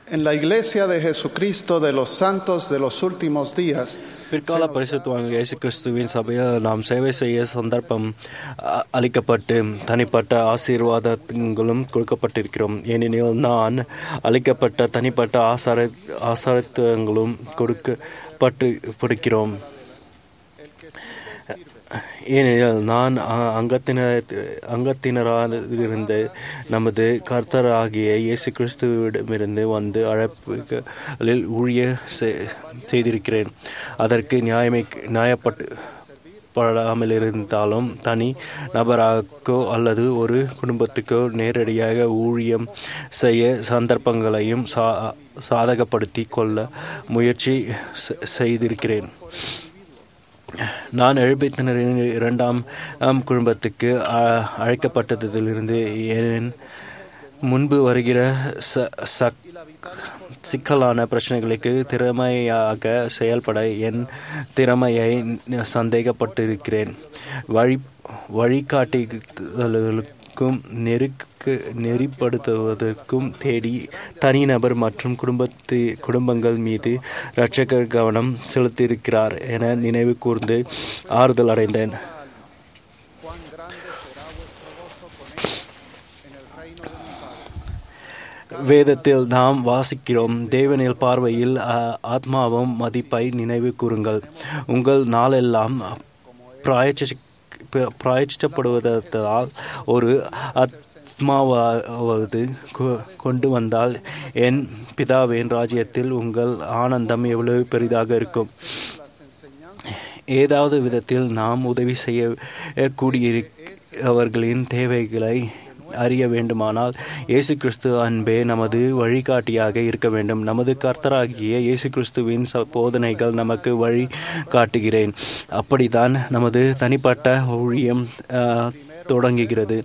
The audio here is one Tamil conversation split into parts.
En la Iglesia de Jesucristo de los Santos de los Últimos Días, பிற்கால பரிசுத்தவான்கள் இயேசு கிறிஸ்துவின் சபையில் நாம் சேவை செய்ய சந்தர்ப்பம் அ- அளிக்கப்பட்டு தனிப்பட்ட ஆசீர்வாதங்களும் கொடுக்கப்பட்டிருக்கிறோம் ஏனெனில் நான் அளிக்கப்பட்ட தனிப்பட்ட ஆசார ஆசாரத்துவங்களும் கொடுக்கப்பட்டு கொடுக்கிறோம் ஏனெனில் நான் அ- அங்கத்தினர் அங்கத்தினராக நமது கர்த்தராகிய இயேசு கிறிஸ்துவிடமிருந்து வந்து அழைப்புகளில் ஊழிய செ- செய்திருக்கிறேன் அதற்கு நியாயமை நியாயப்பட்டு படாமல் இருந்தாலும் தனி நபராகோ அல்லது ஒரு குடும்பத்துக்கோ நேரடியாக ஊழியம் செய்ய சந்தர்ப்பங்களையும் சா சாதகப்படுத்தி கொள்ள முயற்சி செ- செய்திருக்கிறேன் நான் எழுபத்தினரின் இரண்டாம் ஆம் குடும்பத்துக்கு அ- அழைக்கப்பட்டதிலிருந்து என் முன்பு வருகிற ச சக் சிக்கலான பிரச்சனைகளுக்கு திறமையாக செயல்பட என் திறமையை சந்தேகப்பட்டிருக்கிறேன் வழி வழிகாட்டுதல்களுக்கும் நெருக்கு நெறிப்படுத்துவதற்கும் தேடி தனிநபர் மற்றும் குடும்பத்து குடும்பங்கள் மீது இரட்சகர் கவனம் செலுத்தியிருக்கிறார் என நினைவு கூர்ந்து ஆறுதல் அடைந்தேன் வேதத்தில் நாம் வாசிக்கிறோம் தேவனில் பார்வையில் அ, ஆத்மாவும் மதிப்பை நினைவு கூறுங்கள் உங்கள் நாளெல்லாம் பிராயச்சி பிராயச்சிட்டப்படுவதால் ஒரு ஆத்மாவாவது கொ- கொண்டு வந்தால் என் பிதாவின் ராஜ்யத்தில் உங்கள் ஆனந்தம் எவ்வளவு பெரிதாக இருக்கும் ஏதாவது விதத்தில் நாம் உதவி செய்யக்கூடியவர்களின் தேவைகளை அறிய வேண்டுமானால் இயேசு கிறிஸ்து அன்பே நமது வழிகாட்டியாக இருக்க வேண்டும் நமது கர்த்தராகிய இயேசு கிறிஸ்துவின் ச- போதனைகள் நமக்கு வழி காட்டுகிறேன் அப்படித்தான் நமது தனிப்பட்ட ஊழியம் ஆஹ், தொடங்குகிறது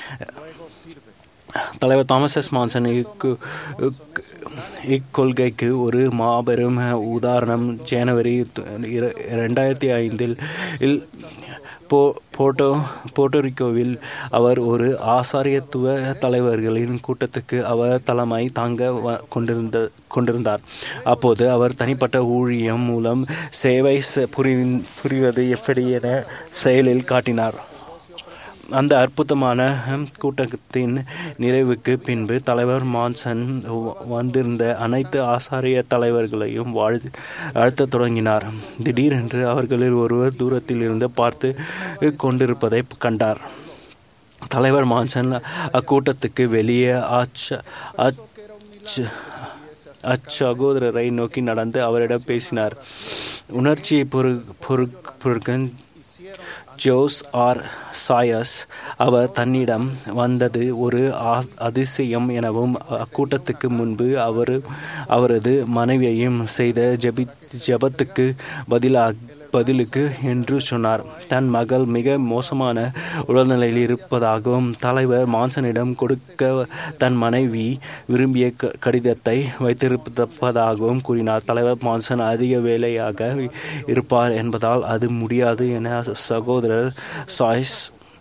தலைவர் தாமஸ் எஸ் மான்சன் இக்கு- இக்- இக்கொள்கைக்கு ஒரு மாபெரும் உதாரணம் ஜனவரி இர- இரண்டாயிரத்தி ஐந்தில் இல் போ போட்டோ போட்டோரிக்கோவில் அவர் ஒரு ஆசாரியத்துவ தலைவர்களின் கூட்டத்துக்கு அவர் தலைமை தாங்க வ- கொண்டிருந்த கொண்டிருந்தார் அப்போது அவர் தனிப்பட்ட ஊழியம் மூலம் சேவை செ- புரி- புரிவது எப்படி என செயலில் காட்டினார் அந்த அற்புதமான ஹம், கூட்டத்தின் நிறைவுக்கு பின்பு தலைவர் மான்சன் வ- வந்திருந்த அனைத்து ஆசாரிய தலைவர்களையும் வாழ் அழுத்தத் தொடங்கினார் திடீரென்று அவர்களில் ஒருவர் தூரத்தில் இருந்து பார்த்து கொண்டிருப்பதை கண்டார் தலைவர் மான்சன் அக்கூட்டத்துக்கு வெளியே ஆச்ச அச்ச அச்சகோதரரை நோக்கி நடந்து அவரிடம் பேசினார் உணர்ச்சியை பொறு பொறு பொறுக்கன் ஜோஸ் ஆர் சாயஸ் அவர் தன்னிடம் வந்தது ஒரு ஆ- அதிசயம் எனவும் அக்கூட்டத்துக்கு முன்பு அவர் அவரது மனைவியையும் செய்த ஜெபி ஜெபத்துக்கு பதிலாக பதிலுக்கு என்று சொன்னார் தன் மகள் மிக மோசமான உடல்நிலையில் இருப்பதாகவும் தலைவர் மான்சனிடம் கொடுக்க தன் மனைவி விரும்பிய க- கடிதத்தை வைத்திருப்பதாகவும் கூறினார் தலைவர் மான்சன் அதிக வேலையாக இருப்பார் என்பதால் அது முடியாது என சகோதரர் சாய்ஸ்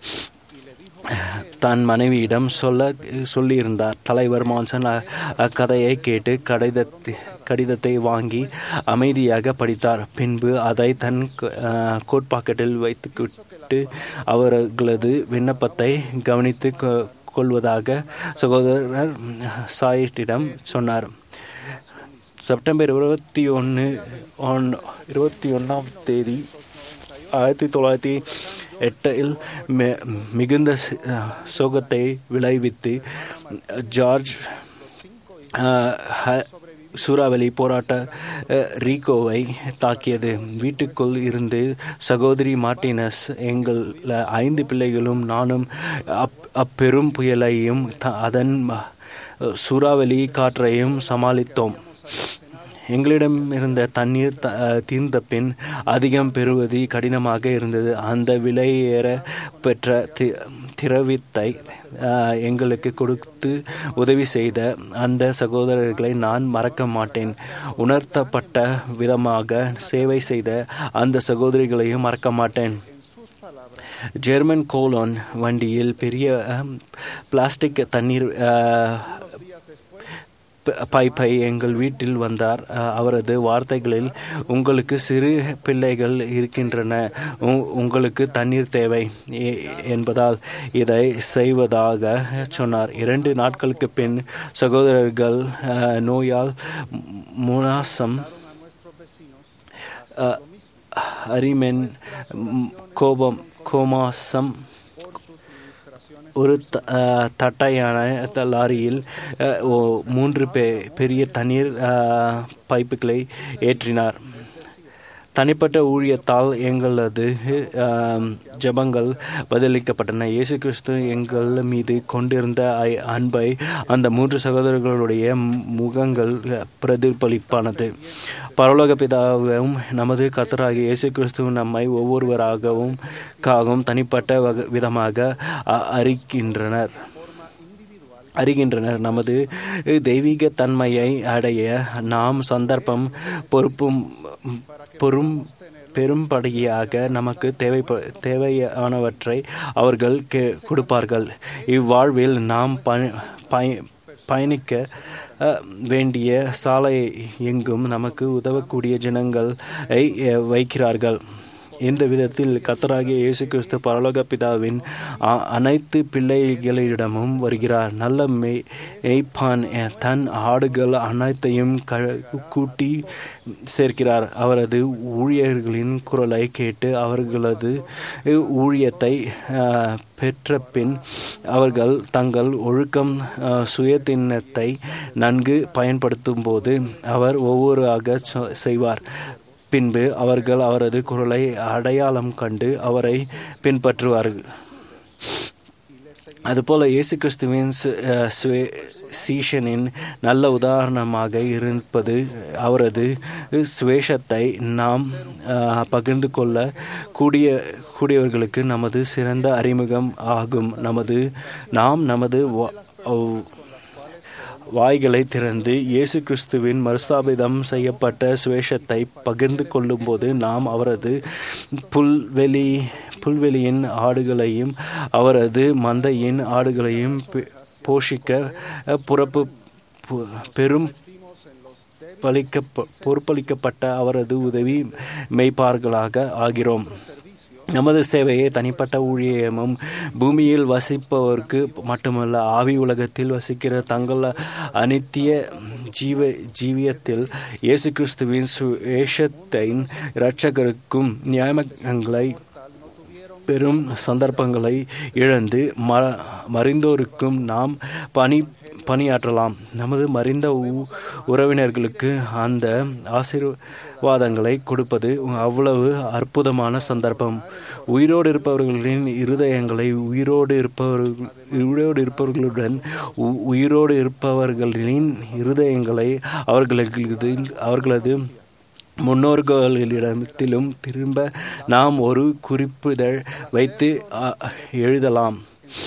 தன் மனைவியிடம் சொல்ல சொல்லியிருந்தார் தலைவர் மான்சன் அ- அக்கதையை கேட்டு கடிதத்தை கடிதத்தை வாங்கி அமைதியாக படித்தார் பின்பு அதை தன் அஹ், கோட் பாக்கெட்டில் வைத்துவிட்டு அவர்களது விண்ணப்பத்தை கவனித்து கொ- கொள்வதாக சகோதரர் சாயிட்டிடம் சொன்னார் செப்டம்பர் இருபத்தி ஒன்று ஒன் இருபத்தி ஒன்றாம் தேதி ஆயிரத்தி தொள்ளாயிரத்தி எட்டில் மி- மிகுந்த சி- சோகத்தை விளைவித்து ஜார்ஜ் அஹ், ஹ- சூறாவளி போராட்ட அஹ், ரீகோவை தாக்கியது வீட்டுக்குள் இருந்து சகோதரி மார்டினஸ் எங்கள் ஐந்து பிள்ளைகளும் நானும் அப் அப்பெரும் புயலையும் த- அதன் அஹ், சூறாவளி காற்றையும் சமாளித்தோம் எங்களிடம் இருந்த தண்ணீர் த- அஹ், தீர்ந்த பின் அதிகம் பெறுவது கடினமாக இருந்தது அந்த விலையேற பெற்ற தி- திரவித்தை அஹ், எங்களுக்கு கொடுத்து உதவி செய்த அந்த சகோதரர்களை நான் மறக்க மாட்டேன் உணர்த்தப்பட்ட விதமாக சேவை செய்த அந்த சகோதரிகளையும் மறக்க மாட்டேன் ஜெர்மன் கோலோன் வண்டியில் பெரிய அஹ், பிளாஸ்டிக் தண்ணீர் அஹ், பைப்பை எங்கள் வீட்டில் வந்தார் அவரது வார்த்தைகளில் உங்களுக்கு சிறு பிள்ளைகள் இருக்கின்றன உங்களுக்கு தண்ணீர் தேவை என்பதால் இதை செய்வதாக சொன்னார் இரண்டு நாட்களுக்கு பின் சகோதரர்கள் நோயால் முனாசம் அரிமென் கோபம் கோமாசம் ஒரு தட்டையான லாரியில் மூன்று பெரிய தண்ணீர் பைப்புகளை ஏற்றினார் தனிப்பட்ட ஊழியத்தால் எங்களது ஜபங்கள் பதிலளிக்கப்பட்டன இயேசு கிறிஸ்து எங்கள் மீது கொண்டிருந்த அன்பை அந்த மூன்று சகோதரர்களுடைய முகங்கள் பிரதிபலிப்பானது பரலோக பிதாவும் நமது கத்தராகிய இயேசு கிறிஸ்து நம்மை ஒவ்வொருவராகவும் காகவும் தனிப்பட்ட விதமாக அறிக்கின்றனர் அறிகின்றனர் நமது தெய்வீக தன்மையை அடைய நாம் சந்தர்ப்பம் பொறுப்பும் பொறும் பெரும்படியாக நமக்கு தேவை தேவையானவற்றை அவர்கள் கொடுப்பார்கள் இவ்வாழ்வில் நாம் பயணிக்க வேண்டிய சாலை எங்கும் நமக்கு உதவக்கூடிய ஜனங்களை வைக்கிறார்கள் இந்த விதத்தில் கத்தராகிய இயேசு கிறிஸ்து பரலோக பிதாவின் அனைத்து பிள்ளைகளிடமும் வருகிறார் நல்ல மெய்ப்பான் தன் ஆடுகள் அனைத்தையும் கூட்டி சேர்க்கிறார் அவரது ஊழியர்களின் குரலை கேட்டு அவர்களது ஊழியத்தை பெற்ற பின் அவர்கள் தங்கள் ஒழுக்கம் சுயத்தினத்தை நன்கு பயன்படுத்தும் போது அவர் ஒவ்வொருவராக செய்வார் பின்பு அவர்கள் அவரது குரலை அடையாளம் கண்டு அவரை பின்பற்றுவார்கள் அதுபோல இயேசு கிறிஸ்துவின் சீஷனின் நல்ல உதாரணமாக இருப்பது அவரது சுவேஷத்தை நாம் பகிர்ந்து கொள்ள கூடிய கூடியவர்களுக்கு நமது சிறந்த அறிமுகம் ஆகும் நமது நாம் நமது வாய்களை திறந்து இயேசு கிறிஸ்துவின் மறுஸ்தாபிதம் செய்யப்பட்ட சுவேஷத்தை பகிர்ந்து கொள்ளும்போது நாம் அவரது புல்வெளி புல்வெளியின் ஆடுகளையும் அவரது மந்தையின் ஆடுகளையும் போஷிக்க புறப்பு பெரும் பலிக்க பொறுப்பளிக்கப்பட்ட அவரது உதவி மெய்ப்பார்களாக ஆகிறோம் நமது சேவையை தனிப்பட்ட ஊழியமும் பூமியில் வசிப்பவருக்கு மட்டுமல்ல ஆவி உலகத்தில் வசிக்கிற தங்கள் அனித்திய ஜீவ ஜீவியத்தில் இயேசு கிறிஸ்துவின் சுவேஷத்தின் இரட்சகருக்கும் நியாயங்களை பெரும் சந்தர்ப்பங்களை இழந்து ம மறைந்தோருக்கும் நாம் பணி பணியாற்றலாம் நமது மறைந்த உறவினர்களுக்கு அந்த ஆசீர்வாதங்களை கொடுப்பது அவ்வளவு அற்புதமான சந்தர்ப்பம் உயிரோடு இருப்பவர்களின் இருதயங்களை உயிரோடு இருப்பவர்கள் உயிரோடு இருப்பவர்களுடன் உயிரோடு இருப்பவர்களின் இருதயங்களை அவர்களது அவர்களது முன்னோர்களிடத்திலும் திரும்ப நாம் ஒரு குறிப்பிதழ் வைத்து எழுதலாம்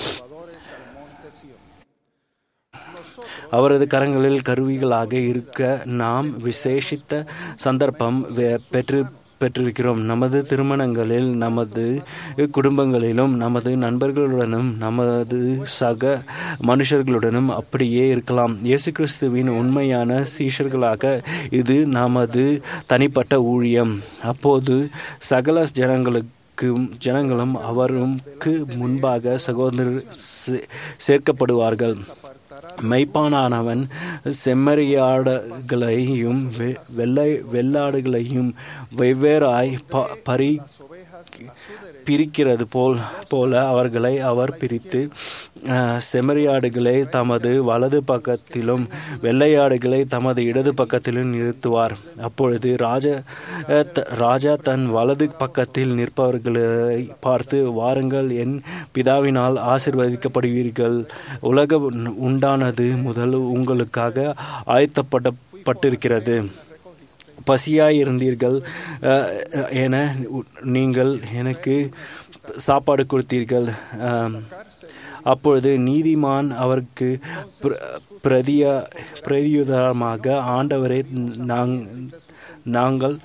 அவரது கரங்களில் கருவிகளாக இருக்க நாம் விசேஷித்த சந்தர்ப்பம் பெற்று பெற்றிருக்கிறோம் நமது திருமணங்களில் நமது குடும்பங்களிலும் நமது நண்பர்களுடனும் நமது சக மனுஷர்களுடனும் அப்படியே இருக்கலாம் இயேசு கிறிஸ்துவின் உண்மையான சீஷர்களாக இது நமது தனிப்பட்ட ஊழியம் அப்போது சகல ஜனங்களுக்கு ஜனங்களும் அவருக்கு முன்பாக சகோதரர் சேர்க்கப்படுவார்கள் மெய்ப்பானானவன் செம்மறியாடுகளையும் வெள்ளை வெள்ளாடுகளையும் வெவ்வேறாய் பறி பிரிக்கிறது போல் போல அவர்களை அவர் பிரித்து செம்மறியாடுகளை தமது வலது பக்கத்திலும் வெள்ளையாடுகளை தமது இடது பக்கத்திலும் நிறுத்துவார் அப்பொழுது ராஜா ராஜா தன் வலது பக்கத்தில் நிற்பவர்களை பார்த்து வாருங்கள் என் பிதாவினால் ஆசிர்வதிக்கப்படுவீர்கள் உலக உண்டானது முதல் உங்களுக்காக ஆயத்தப்படப்பட்டிருக்கிறது பசியாயிருந்தீர்கள் என நீங்கள் எனக்கு சாப்பாடு கொடுத்தீர்கள் அப்பொழுது நீதிமான் அவருக்கு பிரதியா பிரதியுதரமாக ஆண்டவரே நாங்கள்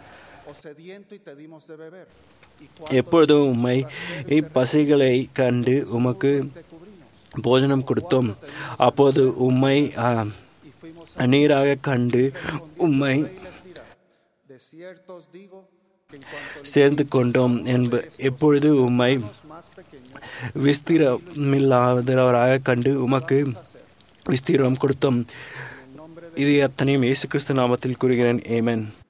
எப்பொழுதும் உம்மை பசிகளை கண்டு உமக்கு போஜனம் கொடுத்தோம் அப்போது உம்மை நீராக கண்டு உம்மை De ciertos digo que en cuanto சேர்ந்து கொண்டோம் என்ப எப்பொழுது உம்மை más pequeños, விஸ்திரமில்லாதவராக கண்டு உமக்கு விஸ்திரம் கொடுத்தோம் இது அத்தனையும் இயேசு கிறிஸ்து நாமத்தில் கூறுகிறேன் ஏமன்